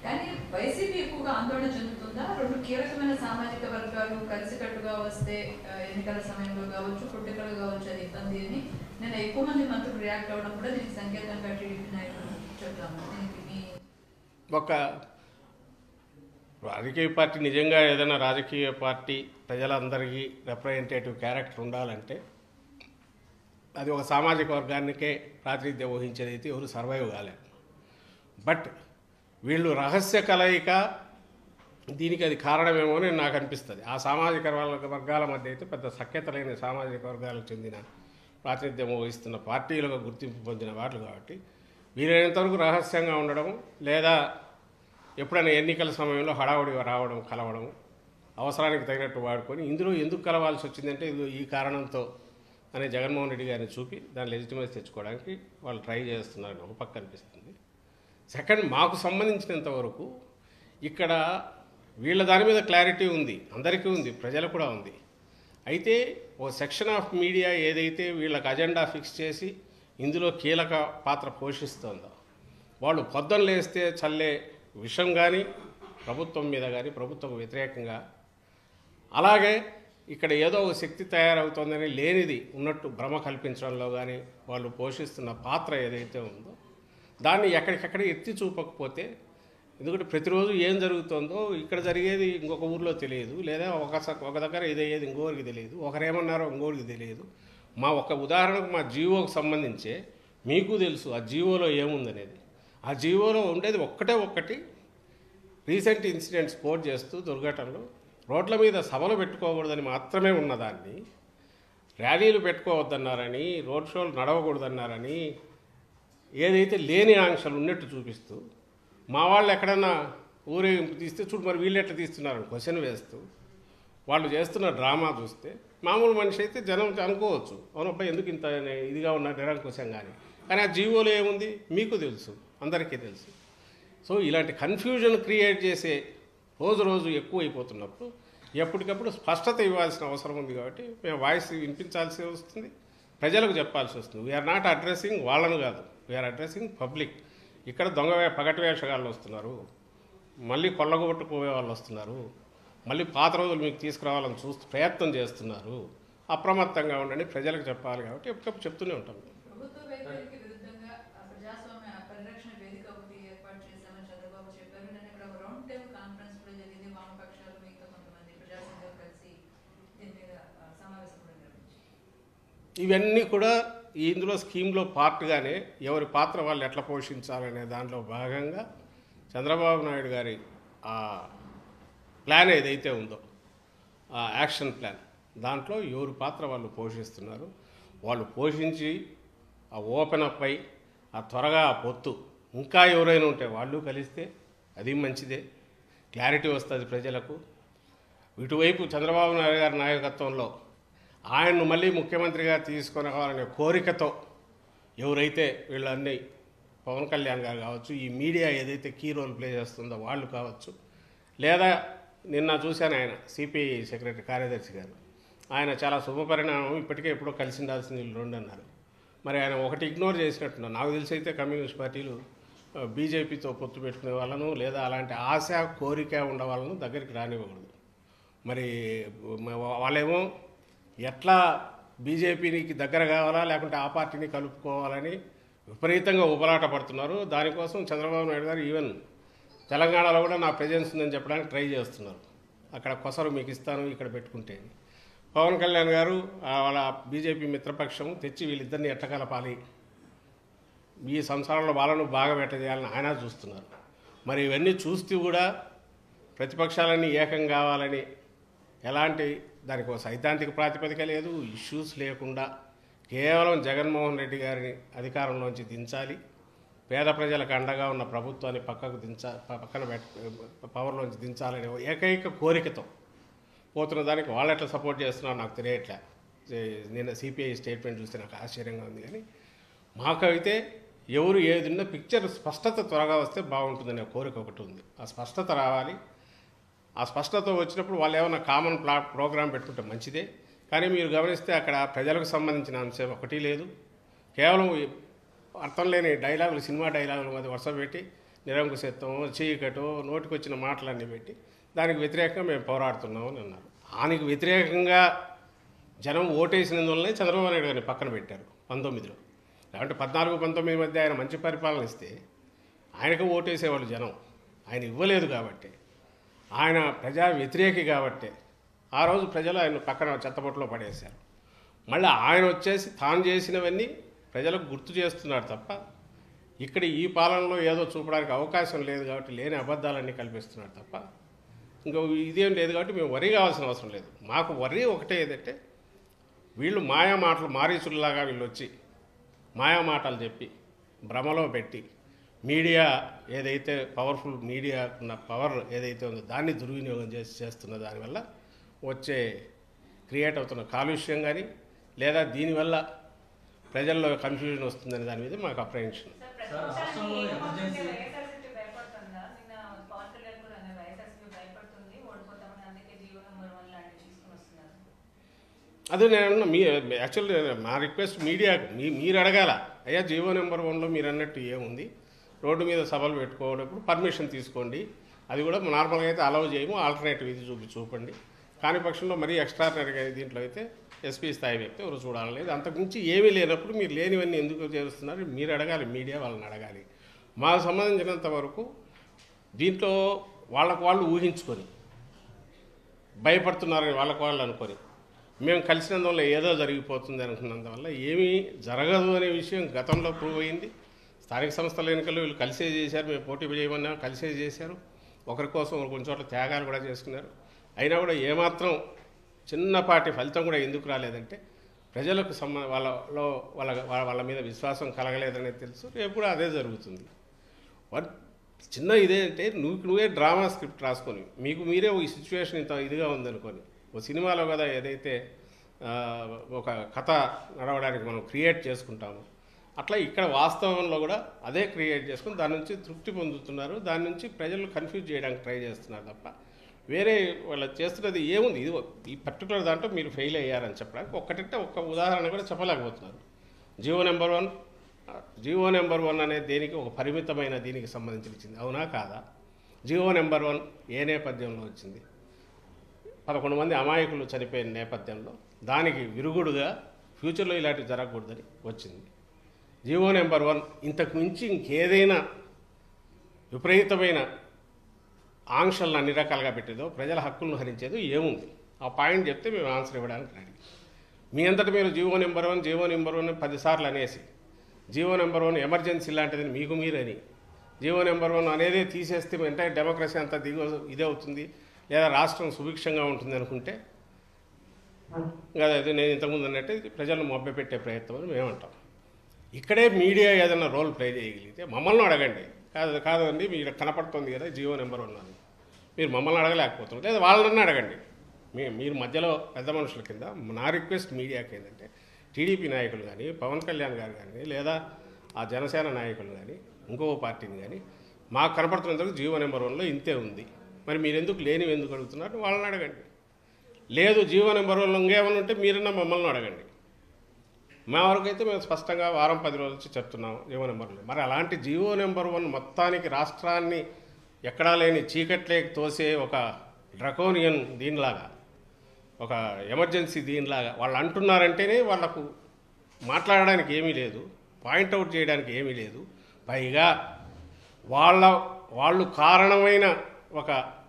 కానీ వైసీపీ ఎక్కువగా ఆందోళన చెందుతుందా రెండు కీలకమైన సామాజిక వర్గాలు కలిసికట్టుగా వస్తే ఆ, ఎన్నికల సమయంలో కావచ్చు పొలిటికల్ కావచ్చు అది ఇబ్బంది అని నేను ఎక్కువ మంది మంత్రులు రియాక్ట్ అవ్వడం కూడా దీనికి సంకేతంగా టీడీపీ నాయకులు చెప్తాము దీనికి మీ ఒక రాజకీయ పార్టీ నిజంగా ఏదైనా రాజకీయ పార్టీ ప్రజలందరికీ రిప్రజెంటేటివ్ క్యారెక్టర్ ఉండాలంటే అది ఒక సామాజిక వర్గానికే ప్రాతినిధ్యం వహించేది అయితే ఎవరు సర్వైవ్ కాలేరు బట్ వీళ్ళు రహస్య కలయిక దీనికి అది కారణమేమో అని నాకు అనిపిస్తుంది ఆ సామాజిక వర్గ- వర్గాల మధ్య అయితే పెద్ద సఖ్యత లేని సామాజిక వర్గాలకు చెందిన ప్రాతినిధ్యం వహిస్తున్న పార్టీలుగా గుర్తింపు పొందిన వాళ్ళు కాబట్టి వీలైనంత వరకు రహస్యంగా ఉండడం లేదా ఎప్పుడైనా ఎన్నికల సమయంలో హడావుడిగా రావడం కలవడం అవసరానికి తగినట్టు వాడుకొని ఇందులో ఎందుకు కలవాల్సి వచ్చిందంటే ఇది ఈ కారణంతో అని జగన్మోహన్ రెడ్డి గారిని చూపి దాని లెజిటిమేసి తెచ్చుకోవడానికి వాళ్ళు ట్రై చేస్తున్నారని ఒక పక్క అనిపిస్తుంది సెకండ్ మాకు సంబంధించినంత వరకు ఇక్కడ వీళ్ళ దాని మీద క్లారిటీ ఉంది అందరికీ ఉంది ప్రజలకు కూడా ఉంది అయితే ఓ సెక్షన్ ఆఫ్ మీడియా ఏదైతే వీళ్ళకి అజెండా ఫిక్స్ చేసి ఇందులో కీలక పాత్ర పోషిస్తుందో వాళ్ళు పొద్దున్న లేస్తే చల్లే విషం కానీ ప్రభుత్వం మీద కానీ ప్రభుత్వం వ్యతిరేకంగా అలాగే ఇక్కడ ఏదో ఒక శక్తి తయారవుతోందని లేనిది ఉన్నట్టు భ్రమ కల్పించడంలో కానీ వాళ్ళు పోషిస్తున్న పాత్ర ఏదైతే ఉందో దాన్ని ఎక్కడికెక్కడ ఎత్తి చూపకపోతే ఎందుకంటే ప్రతిరోజు ఏం జరుగుతుందో ఇక్కడ జరిగేది ఇంకొక ఊర్లో తెలియదు లేదా ఒక స- ఒక దగ్గర ఇదయ్యేది ఇంకోరికి తెలియదు ఒకరేమన్నారో ఇంకోరికి తెలియదు మా ఒక ఉదాహరణకు మా జీవోకి సంబంధించే మీకు తెలుసు ఆ జీవోలో ఏముందనేది ఆ జీవోలో ఉండేది ఒక్కటే ఒక్కటి రీసెంట్ ఇన్సిడెంట్స్ కోట్ చేస్తూ దుర్ఘటనలు రోడ్ల మీద సభలు పెట్టుకోకూడదని మాత్రమే ఉన్నదాన్ని ర్యాలీలు పెట్టుకోవద్దన్నారని రోడ్ షోలు నడవకూడదన్నారని ఏదైతే లేని ఆంక్షలు ఉన్నట్టు చూపిస్తూ మా వాళ్ళు ఎక్కడన్నా ఊరేగింపు తీస్తే చూడు మరి వీళ్ళు ఎట్లా తీస్తున్నారని క్వశ్చన్ వేస్తూ వాళ్ళు చేస్తున్న డ్రామా చూస్తే మామూలు మనిషి అయితే జనం అనుకోవచ్చు అవునబ్బా ఎందుకు ఇంత ఇదిగా ఉన్నారు నిరంకుశం కానీ కానీ ఆ జీవోలో ఏముంది మీకు తెలుసు అందరికీ తెలుసు సో ఇలాంటి కన్ఫ్యూజన్ క్రియేట్ చేసే రోజు రోజు ఎక్కువ అయిపోతున్నప్పుడు ఎప్పటికప్పుడు స్పష్టత ఇవ్వాల్సిన అవసరం ఉంది కాబట్టి మేము వాయిస్ వినిపించాల్సి వస్తుంది ప్రజలకు చెప్పాల్సి వస్తుంది వీఆర్ నాట్ అడ్రస్సింగ్ వాళ్ళను కాదు వీఆర్ అడ్రస్సింగ్ పబ్లిక్ ఇక్కడ దొంగ వే- పగటి వేషగాళ్ళు వస్తున్నారు మళ్ళీ కొల్లగొట్టుకుపోయే వాళ్ళు వస్తున్నారు మళ్ళీ పాత రోజులు మీకు తీసుకురావాలని చూస్తూ ప్రయత్నం చేస్తున్నారు అప్రమత్తంగా ఉండండి ప్రజలకు చెప్పాలి కాబట్టి ఎప్పటికప్పుడు చెప్తూనే ఉంటాం ప్రభుత్వ వైఖరికి విరుద్ధంగా ఆ ప్రజాస్వామ్య పరిరక్షణ వేదిక ఒకటి ఏర్పాటు చేశామని చంద్రబాబు చెప్పారు నేను ఇక్కడ ఒక రౌండ్ టేబుల్ కాన్ఫరెన్స్ కూడా జరిగింది వామపక్షాలు మిగతా కొంతమంది ప్రజా సంఘాలు కలిసి దీని మీద ఆ, సమావేశం కూడా నిర్వహించారు ఇవన్నీ కూడా ఈ ఇందులో స్కీమ్లో పార్ట్గానే ఎవరి పాత్ర వాళ్ళు ఎట్లా పోషించాలనే దాంట్లో భాగంగా చంద్రబాబు నాయుడు గారి ఆ ప్లాన్ ఏదైతే ఉందో ఆ యాక్షన్ ప్లాన్ దాంట్లో ఎవరి పాత్ర వాళ్ళు పోషిస్తున్నారు వాళ్ళు పోషించి ఆ ఓపెన్ అప్ అయి ఆ త్వరగా ఆ పొత్తు ఇంకా ఎవరైనా ఉంటే వాళ్ళు కలిస్తే అది మంచిదే క్లారిటీ వస్తుంది ప్రజలకు ఇటువైపు చంద్రబాబు నాయుడు గారి నాయకత్వంలో ఆయన్ను మళ్ళీ ముఖ్యమంత్రిగా తీసుకొని రావాలనే కోరికతో ఎవరైతే వీళ్ళన్నీ పవన్ కళ్యాణ్ గారు కావచ్చు ఈ మీడియా ఏదైతే కీ రోల్ ప్లే చేస్తుందో వాళ్ళు కావచ్చు లేదా నిన్న చూశాను ఆయన సిపిఐ సెక్రటరీ కార్యదర్శి గారు ఆయన చాలా శుభపరిణామం ఇప్పటికే ఎప్పుడో కలిసి ఉండాల్సింది వీళ్ళు రెండు అన్నారు మరి ఆయన ఒకటి ఇగ్నోర్ చేసినట్టున్నారు నాకు తెలిసి అయితే కమ్యూనిస్ట్ పార్టీలు ఆ, బీజేపీతో పొత్తు పెట్టుకునే వాళ్ళను లేదా అలాంటి ఆశ కోరిక ఉన్న వాళ్ళను దగ్గరికి రానివ్వకూడదు మరి మ- వాళ్ళేమో ఎట్లా బీజేపీకి దగ్గర కావాలా లేకుంటే ఆ పార్టీని కలుపుకోవాలని విపరీతంగా ఉపలాట పడుతున్నారు దానికోసం చంద్రబాబు నాయుడు గారు ఈవెన్ తెలంగాణలో కూడా నా ప్రెజెన్స్ ఉందని చెప్పడానికి ట్రై చేస్తున్నారు అక్కడ కొసరు మీకు ఇస్తాను ఇక్కడ పెట్టుకుంటే అని. పవన్ కళ్యాణ్ గారు ఆ వాళ్ళ బీజేపీ మిత్రపక్షం తెచ్చి వీళ్ళిద్దరిని ఎట్టకలపాలి ఈ సంసారంలో వాళ్ళను బాగా పెట్టజేయాలని ఆయన చూస్తున్నారు మరి ఇవన్నీ చూస్తూ కూడా ప్రతిపక్షాలన్నీ ఏకం కావాలని ఎలాంటి దానికి ఒక సైద్ధాంతిక ప్రాతిపదిక లేదు ఇష్యూస్ లేకుండా కేవలం జగన్మోహన్ రెడ్డి గారిని అధికారంలోంచి దించాలి పేద ప్రజలకు అండగా ఉన్న ప్రభుత్వాన్ని పక్కకు దించా ప- పక్కన పెట్ట పవర్లోంచి దించాలనే ఏకైక కోరికతో పోతున్న దానికి వాళ్ళు ఎట్లా సపోర్ట్ చేస్తున్నారో నాకు తెలియట్లే ఏ- నిన్న సిపిఐ స్టేట్మెంట్ చూస్తే నాకు ఆశ్చర్యంగా ఉంది కానీ మాకైతే ఎవరు ఏది ఉన్నా పిక్చర్ స్పష్టత త్వరగా వస్తే బాగుంటుందనే కోరిక ఒకటి ఉంది ఆ స్పష్టత రావాలి ఆ స్పష్టత వచ్చినప్పుడు వాళ్ళు ఏమైనా కామన్ ప్లా ప్రోగ్రామ్ పెట్టుకుంటే మంచిదే కానీ మీరు గమనిస్తే అక్కడ ప్రజలకు సంబంధించిన అంశం ఒకటి లేదు కేవలం ఈ అర్థం లేని డైలాగులు సినిమా డైలాగులు అది వరుస పెట్టి నిరంకుశత్వం చీకటో నోటికొచ్చిన మాటలన్నీ పెట్టి దానికి వ్యతిరేకంగా మేము పోరాడుతున్నాం అని అన్నారు దానికి వ్యతిరేకంగా జనం ఓటేసినందువల్లనే చంద్రబాబు నాయుడు గారిని పక్కన పెట్టారు పంతొమ్మిదిలో లేకుంటే పద్నాలుగు పంతొమ్మిది మధ్య ఆయన మంచి పరిపాలన ఇస్తే ఆయనకు ఓటేసేవాళ్ళు జనం ఆయన ఇవ్వలేదు కాబట్టి ఆయన ప్రజా వ్యతిరేకి కాబట్టి ఆ రోజు ప్రజలు ఆయన పక్కన చెత్తబొట్టులో పడేశారు మళ్ళీ ఆయన వచ్చేసి తాను చేసినవన్నీ ప్రజలకు గుర్తు చేస్తున్నాడు తప్ప ఇక్కడ ఈ పాలనలో ఏదో చూపడానికి అవకాశం లేదు కాబట్టి లేని అబద్ధాలన్నీ కల్పిస్తున్నాడు తప్ప ఇంకా ఇదేం లేదు కాబట్టి మేము వరి కావాల్సిన అవసరం లేదు మాకు వరి ఒకటే ఏదంటే వీళ్ళు మాయా మాటలు మారీచుల్లాగా వీళ్ళు వచ్చి మాయా మాటలు చెప్పి భ్రమలో పెట్టి మీడియా ఏదైతే పవర్ఫుల్ మీడియా ఉన్న పవర్ ఏదైతే ఉందో దాన్ని దుర్వినియోగం చేసి చేస్తున్న దానివల్ల వచ్చే క్రియేట్ అవుతున్న కాలుష్యం కానీ లేదా దీనివల్ల ప్రజల్లో కన్ఫ్యూజన్ వస్తుందనే దాని మీద మాకు అప్రహెన్షన్ సార్ సార్, రాష్ట్రంలో ప్రతిపక్షానికి ఎమర్జెన్సీ- వైఎస్ఆర్సీపీ భయపడుతుందా నిన్న పవన్ కళ్యాణ్ కూడా అన్నారు వైఎస్ఆర్సీపీ భయపడుతుంది ఓడిపోతామని అందుకే జీవో నెంబర్ వన్ లాంటివి తీసుకుని వస్తున్నారు అదే నేను అన్నా, మీ యాక్చువల్లీ మా రిక్వెస్ట్ మీడియాకు మీ మీరు అడగాల అయ్యా జీవో నెంబర్ వన్లో మీరు అన్నట్టు ఏముంది రోడ్డు మీద సభలు పెట్టుకోవడప్పుడు పర్మిషన్ తీసుకోండి అది కూడా నార్మల్గా అయితే అలౌ చేయము ఆల్టర్నేటివ్ ఇది చూపి చూపండి కాని పక్షంలో మరీ ఎక్స్ట్రాడినరీగా దీంట్లో అయితే ఎస్పీ స్థాయి వ్యక్తి ఎవరు చూడాలి అంతకుమించి ఏమీ లేనప్పుడు మీరు లేనివన్నీ ఎందుకు చేస్తున్నారు మీరు అడగాలి మీడియా వాళ్ళని అడగాలి మాకు సంబంధించినంత వరకు దీంట్లో వాళ్ళకు వాళ్ళు ఊహించుకొని భయపడుతున్నారని వాళ్ళకు వాళ్ళు అనుకొని మేము కలిసినందువల్ల ఏదో జరిగిపోతుంది అనుకున్నందువల్ల ఏమీ జరగదు అనే విషయం గతంలో ప్రూవ్ అయింది స్థానిక సంస్థల ఎన్నికల్లో వీళ్ళు కలిసే చేశారు మేము పోటీ చేయమన్నా కలిసే చేశారు ఒకరి కోసం కొన్ని చోట్ల త్యాగాలు కూడా చేసుకున్నారు అయినా కూడా ఏమాత్రం చిన్నపాటి ఫలితం కూడా ఎందుకు రాలేదంటే ప్రజలకు సంబ వాళ్ళలో వాళ్ళ వాళ్ళ వాళ్ళ మీద విశ్వాసం కలగలేదనేది తెలుసు రేపు కూడా అదే జరుగుతుంది వాట్ చిన్న ఇదే అంటే నువ్వు నువ్వే డ్రామా స్క్రిప్ట్ రాసుకొని మీకు మీరే ఈ సిచ్యువేషన్ ఇంత ఇదిగా ఉందనుకొని ఓ సినిమాలో కదా ఏదైతే ఆ, ఒక కథ నడవడానికి మనం క్రియేట్ చేసుకుంటాము అట్లా ఇక్కడ వాస్తవంలో కూడా అదే క్రియేట్ చేసుకుని దాని నుంచి తృప్తి పొందుతున్నారు దాని నుంచి ప్రజలు కన్ఫ్యూజ్ చేయడానికి ట్రై చేస్తున్నారు తప్ప వేరే వాళ్ళు చేస్తున్నది ఏముంది ఇది ఈ పర్టికులర్ దాంట్లో మీరు ఫెయిల్ అయ్యారని చెప్పడానికి ఒక్కటంటే ఒక్క ఉదాహరణ కూడా చెప్పలేకపోతున్నారు Jio number one Jio number one అనేది దేనికి ఒక పరిమితమైన దీనికి సంబంధించి ఇచ్చింది అవునా కాదా జియో నెంబర్ వన్ ఏ నేపథ్యంలో వచ్చింది పదకొండు మంది అమాయకులు చనిపోయిన నేపథ్యంలో దానికి విరుగుడుగా ఫ్యూచర్లో ఇలాంటివి జరగకూడదని వచ్చింది జియో నెంబర్ వన్ ఇంతకు మించి ఇంకేదైనా విపరీతమైన ఆంక్షలను అన్ని రకాలుగా పెట్టేదో ప్రజల హక్కులను హరించేదో ఏముంది ఆ పాయింట్ చెప్తే మేము ఆన్సర్ ఇవ్వడానికి రెడీ మీ అంతటి మీరు GO number one GO number one పదిసార్లు అనేసి జీవో నెంబర్ వన్ ఎమర్జెన్సీ లాంటిది మీకు మీరని జీవో నెంబర్ వన్ అనేదే తీసేస్తే ఎంటైర్ డెమోక్రసీ అంతా దిగు ఇదే అవుతుంది లేదా రాష్ట్రం సుభిక్షంగా ఉంటుంది అనుకుంటే ఇంకా అదే నేను ఇంతకుముందు అన్నట్టు ఇది ప్రజలను మభ్యపెట్టే ప్రయత్నం అని మేమంటాం ఇక్కడే మీడియా ఏదైనా రోల్ ప్లే చేయగలిగితే మమ్మల్ని అడగండి కాదు కాదండి మీరు కనపడుతుంది కదా జియో నెంబర్ వన్ అని మీరు మమ్మల్ని అడగలేకపోతున్నారు లేదా వాళ్ళని అడగండి మీ మీరు మధ్యలో పెద్ద మనుషుల కింద నా రిక్వెస్ట్ మీడియాకి ఏంటంటే టీడీపీ నాయకులు కానీ పవన్ కళ్యాణ్ గారు కానీ లేదా ఆ జనసేన నాయకులు కానీ ఇంకో పార్టీని కానీ మాకు కనపడుతున్నందుకు జియో నెంబర్ వన్లో ఇంతే ఉంది మరి మీరు ఎందుకు లేనివి ఎందుకు అడుగుతున్నారు వాళ్ళని అడగండి లేదు జియో నెంబర్ వన్లో ఇంకేమైనా ఉంటే మీరన్నా మమ్మల్ని అడగండి మా వరకు అయితే మేము స్పష్టంగా వారం పది రోజుల నుంచి చెప్తున్నాం జియో నెంబర్లు మరి అలాంటి జియో నెంబర్ వన్ మొత్తానికి రాష్ట్రాన్ని ఎక్కడా లేని చీకట్లేకి తోసే ఒక డ్రకోనియన్ దీనిలాగా ఒక ఎమర్జెన్సీ దీనిలాగా వాళ్ళు అంటున్నారంటేనే వాళ్ళకు మాట్లాడడానికి ఏమీ లేదు పాయింట్అవుట్ చేయడానికి ఏమీ లేదు పైగా వాళ్ళ వాళ్ళు కారణమైన ఒక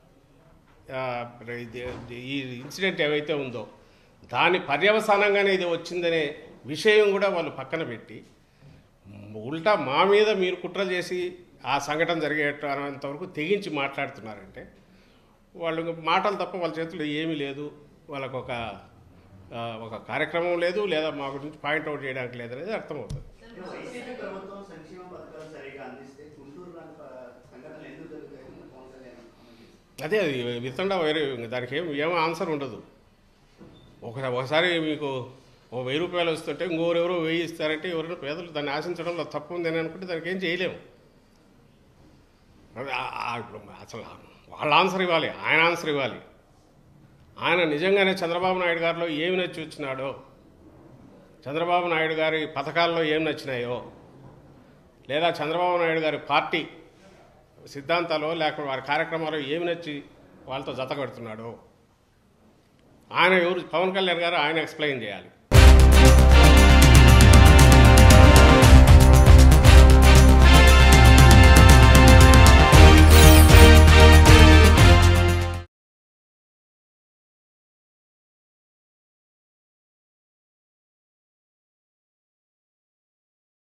ఆ, ఇది- ఈ ఇన్సిడెంట్ ఏవైతే ఉందో దాని పర్యవసానంగానే ఇది వచ్చిందనే విషయం కూడా వాళ్ళు పక్కన పెట్టి ఉల్టా మా మీద మీరు కుట్ర చేసి ఆ సంఘటన జరిగేటంత వరకు తెగించి మాట్లాడుతున్నారంటే వాళ్ళు ఇంక మాటలు తప్ప వాళ్ళ చేతుల్లో ఏమీ లేదు వాళ్ళకు ఒక ఆ, ఒక కార్యక్రమం లేదు లేదా మా గురించి పాయింట్అవుట్ చేయడానికి లేదనేది అర్థమవుతుంది వైసీపీ ప్రభుత్వం సంక్షేమ పథకాలు సరిగా అందిస్తే గుంటూరు లాంటి ప- సంఘటనలు ఎందుకు జరుగుతాయని పవన్ కళ్యాణ్ కామెంట్ అదే అది విత్తండా వేరే ఇంక దానికి ఏం ఏమో ఆన్సర్ ఉండదు ఒక ఒకసారి మీకు ఓ వెయ్యి రూపాయలు వస్తుంటే ఇంకోరెవరో వెయ్యి ఇస్తారంటే ఎవరైనా పేదలు దాన్ని ఆశించడంలో తప్పు ఉందని అనుకుంటే దానికి ఏం చేయలేము అది ఆ- ఆ ఇప్పుడు అసలు వాళ్ళ ఆన్సర్ ఇవ్వాలి ఆయన ఆన్సర్ ఇవ్వాలి ఆయన నిజంగానే చంద్రబాబు నాయుడు గారిలో ఏమి నచ్చి వచ్చినాడో చంద్రబాబు నాయుడు గారి పథకాల్లో ఏం నచ్చినాయో లేదా చంద్రబాబు నాయుడు గారి పార్టీ సిద్ధాంతాలు లేకపోతే వారి కార్యక్రమాలు ఏమి నచ్చి వాళ్ళతో జత కడుతున్నాడో ఆయన ఎవరు పవన్ కళ్యాణ్ గారు ఆయన ఎక్స్ప్లెయిన్ చేయాలి